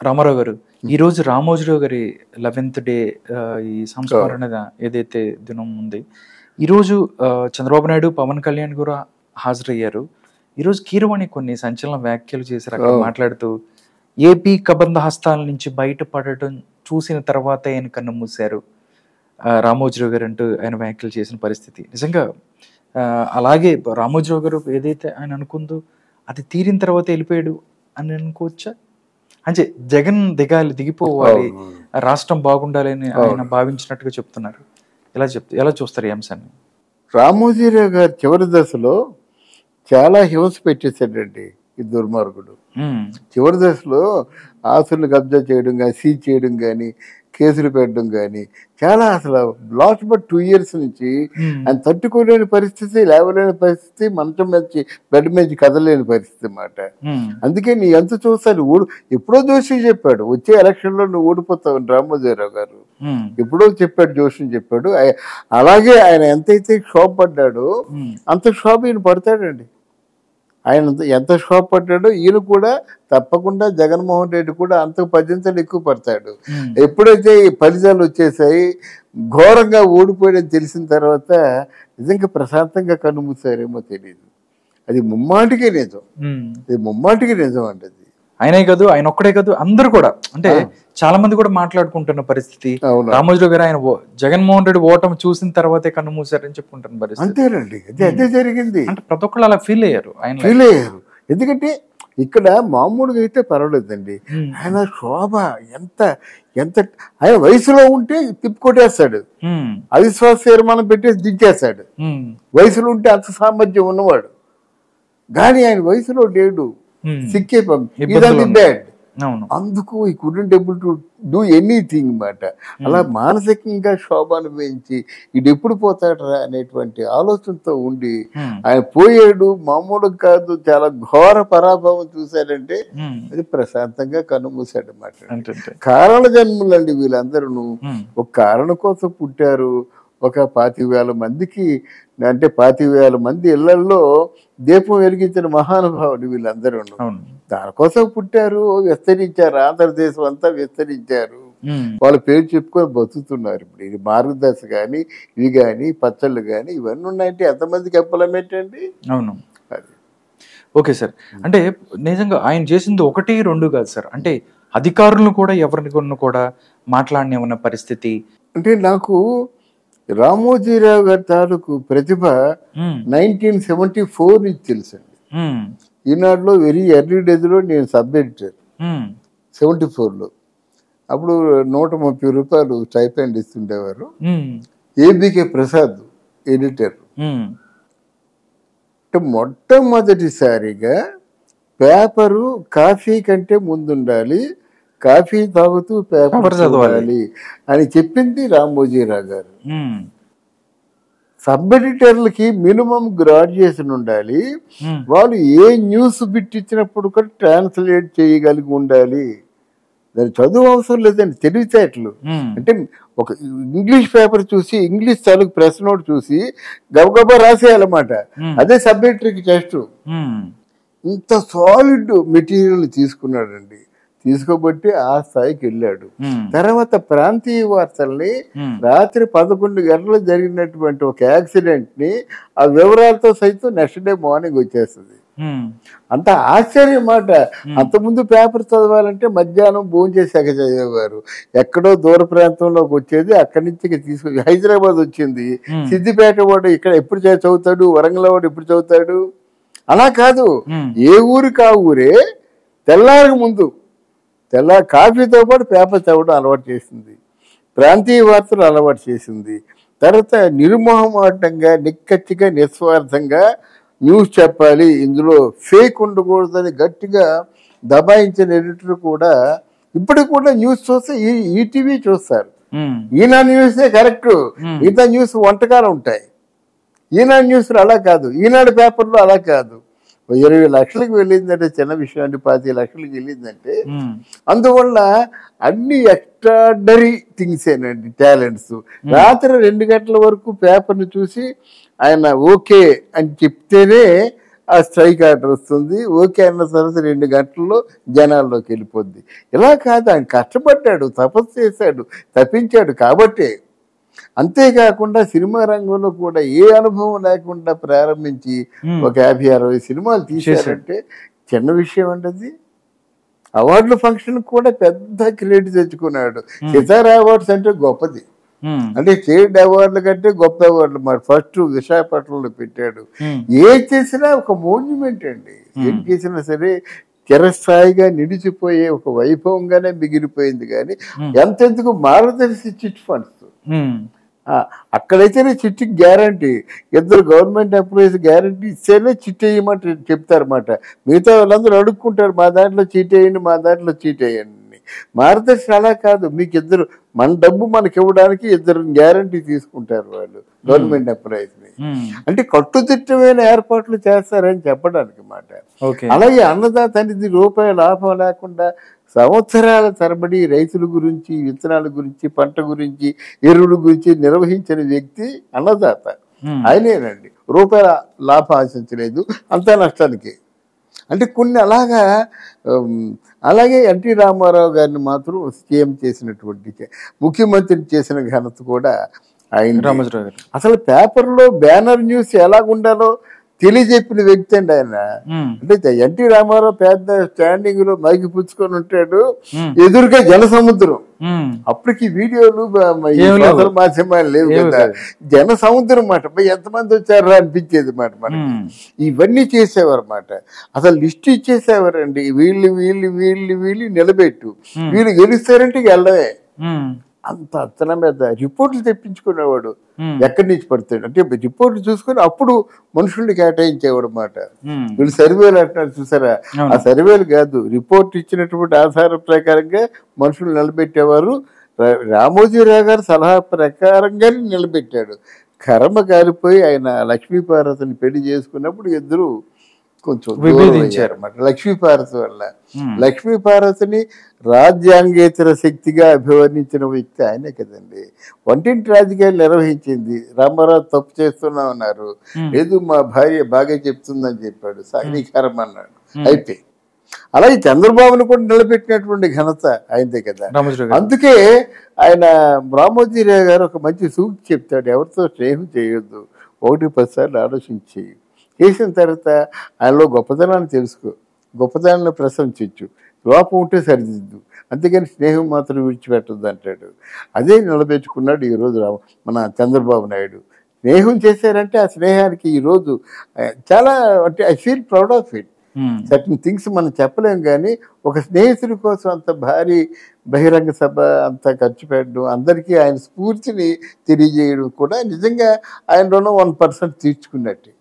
రామారావు గారు ఈ రోజు రామోజీరావు గారి లెవెన్త్ డే ఈ సంస్మరణ ఏదైతే దినం ఉంది ఈరోజు ఆ, చంద్రబాబు నాయుడు పవన్ కళ్యాణ్ కూడా హాజరయ్యారు ఈరోజు కీరవాణి కొన్ని సంచలన వ్యాఖ్యలు చేశారు అక్కడ Oh. మాట్లాడుతూ ఏపీ కబంధ హస్తాల నుంచి బయటపడటం చూసిన తర్వాత ఆయన కన్ను మూశారు ఆ, రామోజీరావు గారు అంటూ ఆయన వ్యాఖ్యలు చేసిన పరిస్థితి నిజంగా ఆ, అలాగే రామోజీరావు గారు ఏదైతే ఆయన అనుకుందో అది తీరిన తర్వాత వెళ్ళిపోయాడు అని అనుకోవచ్చా అంటే జగన్ దిగాలి దిగిపోవాలి అవును. ఆ రాష్ట్రం బాగుండాలి అని ఆయన అవును. భావించినట్టుగా చెప్తున్నారు ఎలా చెప్తా ఎలా చూస్తారు ఈ అంశాన్ని రామోజీరావు గారు చివరి దశలో చాలా హింస పెట్టేశాడండి ఈ దుర్మార్గుడు ఉమ్, చివరి దశలో ఆస్తులు కబ్జా చేయడం కానీ సీజ్ చేయడం కానీ కేసులు పెట్టడం కానీ చాలా అసలు లాస్ట్ బట్ టూ ఇయర్స్ నుంచి ఉమ్, ఆయన తట్టుకోలేని పరిస్థితి లేవలేని పరిస్థితి మంచం మీద బెడ్ మీద కదలేని పరిస్థితి అన్నమాట ఉమ్, అందుకే నీ ఎంత చూస్తాను ఓడు ఎప్పుడో జోషి చెప్పాడు వచ్చే ఎలక్షన్లో నువ్వు ఓడిపోతావు అని రామోజీరావు గారు ఉమ్, ఎప్పుడో చెప్పాడు జోషి చెప్పాడు ఆయ- అలాగే ఆయన ఎంతైతే క్షోభ పడ్డాడో ఉమ్, అంత క్షోభ ఈయన పడతాడండి ఆయన అంత- ఎంత క్షోభ పడ్డాడో ఈయన కూడా తప్పకుండా జగన్మోహన్ రెడ్డి కూడా అంతకు పద్దెంతలు ఎక్కువ పడతాడు ఉమ్, ఎప్పుడైతే ఈ ఫలితాలు వచ్చేసాయి ఘోరంగా ఓడిపోయాడని తెలిసిన తర్వాత నిజంగా ప్రశాంతంగా కన్నుమూసారేమో తెలియదు అది ముమ్మాటికే నిజం ఉమ్. అది ముమ్మాటికి నిజం అండి అది ఆయనే కాదు ఆయన ఒక్కడే కాదు అందరూ కూడా అంటే చాలా మంది కూడా మాట్లాడుకుంటున్న పరిస్థితి అవును రామోజీరావు గారు ఆయన ఓ- జగన్మోహన్ రెడ్డి ఓటమి చూసిన తర్వాతే కన్ను మూసారని చెప్పుకుంటున్న పరిస్థితి అంతేనండి అదే అదే జరిగింది అంటే ప్రతి ఒక్కళ్ళు అలా ఫీల్ అయ్యారు ఆయన ఫీల్ అయ్యారు ఎందుకంటే ఇక్కడ మామూలుగా అయితే పర్వాలేదండి ఉమ్, ఆయన శోభ ఎంత ఎంత ఆయన వయసులో ఉంటే తిప్పుకొట్టేస్తాడు ఉమ్, అవిశ్వాస తీర్మానం పెట్టేసి దించేస్తాడు ఉమ్, వయసులో ఉంటే అంత సామర్థ్యం ఉన్నవాడు కానీ ఆయన వయసులో లేడు ఉమ్. సిక్కే ఇబ్బందులు ఇదంతా ఉన్నాయి. బ్యాడ్ అవును అందుకు ఈ couldn't able to do anything మాట అలా మానసికంగా శోభ అనుభవించి ఇది ఎప్పుడు పోతాడరా అనేటువంటి ఆలోచనతో ఉండి ఉమ్, ఆయన పోయాడు మామూలుగా కాదు చాలా ఘోర పరాభవం చూశాడంటే ఉమ్, అది ప్రశాంతంగా కన్నుమూశాడు అన్నమాట అంటే అంటే. కారణ జన్ములండి వీళ్ళందరూ ఉమ్, ఒక కారణం కోసం పుట్టారు ఒక పాతి వేల మందికి అంటే పాతి వేల మంది ఇళ్లలో దీపం వెలిగించిన మహానుభావులు వీళ్ళందరూ అవును దానికోసం పుట్టారు విస్తరించారు ఆంధ్రదేశం అంతా విస్తరించారు ఉమ్, వాళ్ళ పేరు చెప్పుకొని బతుకుతున్నారు ఇప్పుడు ఇది మార్గదర్శ కానీ ఇవి కానీ పచ్చళ్ళు కానీ ఇవన్నీ ఉన్నాయంటే ఎంతమందికి ఎంప్లాయ్మెంట్ అండి అవును అది ఓకే సార్ అంటే నిజంగా ఆయన చేసింది ఒకటి రెండు కాదు సార్ అంటే అధికారులను కూడా ఎవరిని కొన్న కూడా మాట్లాడనివ్వన్న పరిస్థితి అంటే నాకు రామోజీరావు గారి తాలూకు ప్రతిభ ఉమ్, నైన్టీన్ సెవెంటీ ఫోర్ నుంచి తెలుసండి ఉమ్, ఈనాడులో వెరీ ఎర్లీ డేస్లో నేను సబ్ ఎడిటర్ ఉమ్, సెవెంటీ ఫోర్లో అప్పుడు నూట ముప్పై రూపాయలు స్టైపెండ్ ఇస్తుండేవారు ఉమ్, ఏబికే ప్రసాద్ ఎడిటర్ ఉమ్, అంటే మొట్టమొదటిసారిగా పేపరు కాఫీ కంటే ముందుండాలి కాఫీ తాగుతూ పేపర్ పేపర్ చదవాలి. చదవాలి అని చెప్పింది రామోజీరావు గారు ఉమ్, సబ్ ఎడిటర్లకి మినిమం గ్రాడ్యుయేషన్ ఉండాలి ఉమ్, వాళ్ళు ఏ న్యూస్ బిట్ ఇచ్చినప్పుడు కూడా ట్రాన్స్లేట్ చేయగలిగి ఉండాలి దాని చదువు అవసరం లేదండి తెలివితేటలు ఉమ్, అంటే ఒక ఇంగ్లీష్ పేపర్ చూసి ఇంగ్లీష్ తాలూకు ప్రెస్ నోట్ చూసి గబగబా రాసేయాలన్నమాట Hmm. అదే సబ్జెక్టరీకి టెస్ట్ ఉమ్, ఇంత సాలిడ్ మెటీరియల్ తీసుకున్నాడండి తీసుకోబట్టి ఆ స్థాయికి వెళ్ళాడు ఉమ్, తర్వాత ప్రాంతీయ వార్తల్ని ఉమ్, రాత్రి పదకొండు గంటలు జరిగినటువంటి ఒక యాక్సిడెంట్ ని ఆ వివరాలతో సైతం నెక్స్ట్ డే మార్నింగ్ వచ్చేస్తుంది ఉమ్, అంత ఆశ్చర్యం మాట అంతకుముందు పేపర్ చదవాలంటే మధ్యాహ్నం భోజనం చేశాక చదివేవారు ఎక్కడో దూర ప్రాంతంలోకి వచ్చేది అక్కడి నుంచి ఇక తీసుకొచ్చి హైదరాబాద్ వచ్చింది Hmm. సిద్దిపేట వాడు ఇక్కడ ఎప్పుడు చే- చదువుతాడు వరంగల్ వాడు ఎప్పుడు చదువుతాడు అలా కాదు ఉమ్, ఏ ఊరికి ఆ ఊరే తెల్లారికి ముందు తెల్ల కాఫీతో పాటు పేపర్ చదవడం అలవాటు చేసింది ప్రాంతీయ వార్తలు అలవాటు చేసింది తర్వాత నిర్మోహమాటంగా నిక్కచ్చిగా నిస్వార్థంగా న్యూస్ చెప్పాలి ఇందులో ఫేక్ ఉండకూడదని గట్టిగా దబాయించిన ఎడిటర్ కూడా ఇప్పటికి కూడా న్యూస్ చూస్తే ఈ ఈటీవీ చూస్తారు ఉమ్, ఈనా న్యూసే కరెక్ట్ మిగతా న్యూస్ వంటకాలు ఉంటాయి ఈనాడు న్యూస్లో అలా కాదు ఈనాడు పేపర్లో అలా కాదు ఓ ఇరవై లక్షలకు వెళ్ళిందంటే చిన్న విషయం అండి పాతి లక్షలకు వెళ్ళిందంటే ఉమ్, అందువల్ల అన్ని ఎక్స్ట్రాడనరీ థింగ్స్ ఏనండి టాలెంట్స్ రాత్రి రెండు గంటల వరకు పేపర్ని చూసి ఆయన ఓకే అని చెప్తేనే ఆ స్ట్రైక్ ఆర్డర్ వస్తుంది ఓకే అన్న తర్వాత రెండు గంటల్లో జనాల్లోకి వెళ్ళిపోద్ది ఇలా కాదు ఆయన కష్టపడ్డాడు తపస్సు చేశాడు తప్పించాడు కాబట్టే అంతేకాకుండా సినిమా రంగంలో కూడా ఏ అనుభవం లేకుండా ప్రారంభించి Hmm. ఒక యాభై అరవై సినిమాలు తీశారంటే చిన్న విషయం అండి అది అవార్డుల ఫంక్షన్ కూడా పెద్ద క్రెడిట్ తెచ్చుకున్నాడు సితారా అవార్డ్స్ అంటే గొప్పది ఉమ్, అంటే స్టేట్ అవార్డుల కంటే గొప్ప అవార్డులు మరి ఫస్ట్ విశాఖపట్నంలో పెట్టాడు ఉమ్, ఏ చేసినా ఒక మోన్యుమెంట్ అండి ఏం చేసినా సరే చిరస్థాయిగా నిలిచిపోయే ఒక వైభవంగానే మిగిలిపోయింది కానీ ఎంతెందుకు మార్గదర్శి చిట్ ఫండ్స్ ఉమ్, ఆ, అక్కడైతేనే చిట్టి గ్యారంటీ ఇద్దరు గవర్నమెంట్ ఎంప్లాయీస్ గ్యారంటీ ఇస్తేనే చిట్ వేయమంటే చెప్తారన్నమాట మిగతా వాళ్ళందరూ అడుక్కుంటారు మా దాంట్లో చీట్ వేయండి మా దాంట్లో చీట్ వేయండి మార్గదర్శి అలా కాదు మీకు ఇద్దరు మన డబ్బు మనకి ఇవ్వడానికి ఇద్దరు గ్యారంటీ తీసుకుంటారు వాళ్ళు గవర్నమెంట్ ఎంప్లాయీస్ని ఉమ్, అంటే కట్టుదిట్టమైన ఏర్పాట్లు చేస్తారని చెప్పడానికి మాట ఓకే అలాగే అన్నదాత అనేది రూపాయి లాభం లేకుండా సంవత్సరాల తరబడి రైతుల గురించి విత్తనాల గురించి పంట గురించి ఎరువుల గురించి నిర్వహించిన వ్యక్తి అన్నదాత ఉమ్, ఆయనేనండి రూపాయల లాభం ఆశించలేదు అంతా నష్టానికి అంటే కొన్ని అలాగా ఉమ్, అలాగే ఎన్టీ రామారావు గారిని మాత్రం సీఎం చేసినటువంటి ముఖ్యమంత్రి చేసిన ఘనత కూడా ఆయన రామోజీరావు గారు అసలు పేపర్లో బ్యానర్ న్యూస్ ఎలా ఉండాలో తెలియజెప్పిన వ్యక్తి అండి ఆయన ఉమ్, అంటే ఎన్టీ రామారావు పెద్ద స్టాండింగ్ లో మైకి పుచ్చుకొని ఉంటాడు ఉమ్, ఎదురుగా జన సముద్రం ఉమ్, అప్పటికి వీడియోలు బ- మ- ఈ ఏం లేవు. సోషల్ మాధ్యమాలు లేవు ఏం కదా లేవు. జన సముద్రం మాట పోయి ఎంతమంది వచ్చారా అనిపించేది మాట మనకి ఉమ్, ఇవన్నీ చేసేవారు మాట అసలు లిస్ట్ ఇచ్చేసేవారండి వీళ్ళు వీళ్ళు వీళ్ళు వీళ్ళు నిలబెట్టు వీళ్ళు గెలుస్తారంటే వెళ్ళవే ఉమ్, అంత అత్తన మీద రిపోర్ట్లు తెప్పించుకునేవాడు ఉమ్, ఎక్కడి నుంచి పడతాడు అంటే రిపోర్ట్లు చూసుకొని అప్పుడు మనుషుల్ని కేటాయించేవాడు అన్నమాట ఉమ్, వీళ్ళు సర్వేలు అంటున్నారు చూసారా అవును. ఆ సర్వేలు కాదు రిపోర్ట్ ఇచ్చినటువంటి ఆధార ప్రకారంగా మనుషులు నిలబెట్టేవారు రా- రామోజీరావు గారు సలహా ప్రకారంగానే నిలబెట్టాడు కర్మ కాలిపోయి ఆయన లక్ష్మీపార్వతిని పెళ్లి చేసుకున్నప్పుడు ఇద్దరు కొంచెం విభేదించారు. అన్నమాట లక్ష్మీపార్వతి వల్ల ఉమ్, లక్ష్మీపార్వతిని రాజ్యాంగేతర శక్తిగా అభివర్ణించిన వ్యక్తి ఆయనే కదండి వంటింటి రాజకీయాలు నిర్వహించింది రామారావు తప్పు చేస్తున్నా ఉన్నారు లేదు మా భార్య బాగా చెప్తుందని చెప్పాడు సాగరీకారం అన్నాడు అయితే అలాగే చంద్రబాబును కూడా నిలబెట్టినటువంటి ఘనత ఆయనదే కదా రామోజీరావు గారు అందుకే ఆయన రామోజీరావు గారు ఒక మంచి సూక్తి చెప్తాడు ఎవరితో స్నేహం చేయొద్దు ఒకటి పదిసార్లు ఆలోచించి చేసిన తర్వాత ఆయనలో గొప్పతనాన్ని తెలుసుకో గొప్పతనాన్ని ప్రశంసించు లోపం ఉంటే సరిదిద్దు అంతేగాని స్నేహం మాత్రం విడిచిపెట్టద్దు అంటాడు అదే నిలబెట్టుకున్నాడు ఈరోజు రామ మన చంద్రబాబు నాయుడు స్నేహం చేశారంటే ఆ స్నేహానికి ఈరోజు ఆ, చాలా అంటే I feel proud of it um, certain things మనం చెప్పలేం కానీ ఒక స్నేహితుడి కోసం అంత భారీ బహిరంగ సభ అంత ఖర్చు పెట్టడం అందరికీ ఆయన స్ఫూర్తిని తెలియజేయడం కూడా నిజంగా ఆయన రుణం వన్ పర్సెంట్ తీర్చుకున్నట్టు